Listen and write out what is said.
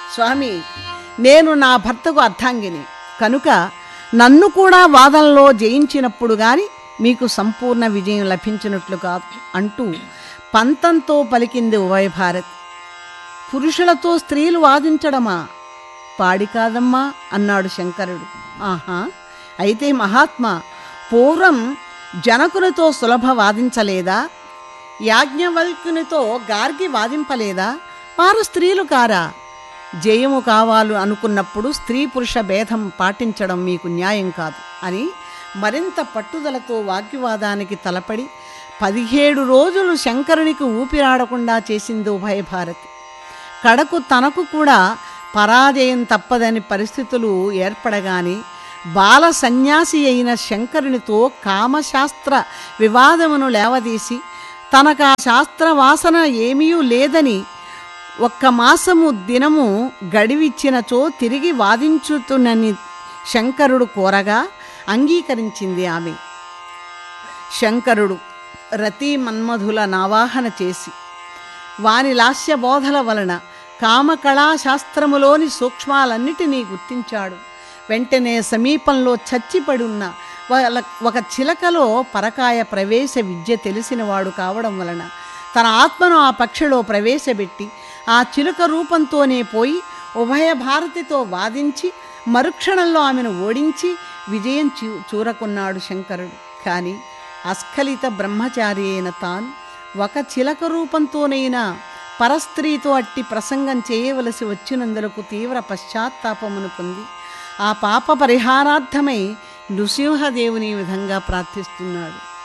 స్వామి నేను నా భర్తకు అర్థాంగిని కనుక నన్ను కూడా వాదనలో జయించినప్పుడు గాని మీకు సంపూర్ణ విజయం లభించినట్లు కాదు అంటూ పంతంతో పలికింది ఉభయ భారత్ పురుషులతో స్త్రీలు వాదించడమా పాడి కాదమ్మా అన్నాడు శంకరుడు ఆహా అయితే మహాత్మా పూర్వం జనకునితో సులభ వాదించలేదా యాజ్ఞవల్కునితో గార్గి వాదింపలేదా వారు స్త్రీలు కారా జయము కావాలు అనుకున్నప్పుడు స్త్రీ పురుష భేదం పాటించడం మీకు న్యాయం కాదు అని మరింత పట్టుదలతో వాగ్వివాదానికి తలపడి పదిహేడు రోజులు శంకరునికి ఊపిరాడకుండా చేసింది ఉభయ భారతి కడకు తనకు కూడా పరాజయం తప్పదని పరిస్థితులు ఏర్పడగాని బాల సన్యాసి అయిన శంకరునితో కామశాస్త్ర వివాదమును లేవదీసి తనకు ఆ శాస్త్ర వాసన ఏమీ లేదని ఒక్క మాసము దినము గడివిచ్చినచో తిరిగి వాదించుతునని శంకరుడు కోరగా అంగీకరించింది ఆమె శంకరుడు రతి మన్మధుల నావాహన చేసి వాని లాస్య బోధల వలన కామకళాశాస్త్రములోని సూక్ష్మాలన్నిటినీ గుర్తించాడు వెంటనే సమీపంలో చచ్చిపడున్న వాళ్ళ ఒక చిలకలో పరకాయ ప్రవేశ విద్య తెలిసినవాడు కావడం వలన తన ఆత్మను ఆ పక్షిలో ప్రవేశపెట్టి ఆ చిలుక రూపంతోనే పోయి ఉభయ భారతితో వాదించి మరుక్షణంలో ఆమెను ఓడించి విజయం చూ చూరకున్నాడు శంకరుడు కానీ అస్ఖలిత బ్రహ్మచారి అయిన తాను ఒక చిలక రూపంతోనైనా పరస్త్రీతో అట్టి ప్రసంగం చేయవలసి వచ్చినందులకు తీవ్ర పశ్చాత్తాపమును పొంది ఆ పాప పరిహారార్థమై నృసింహదేవుని ఈ విధంగా ప్రార్థిస్తున్నాడు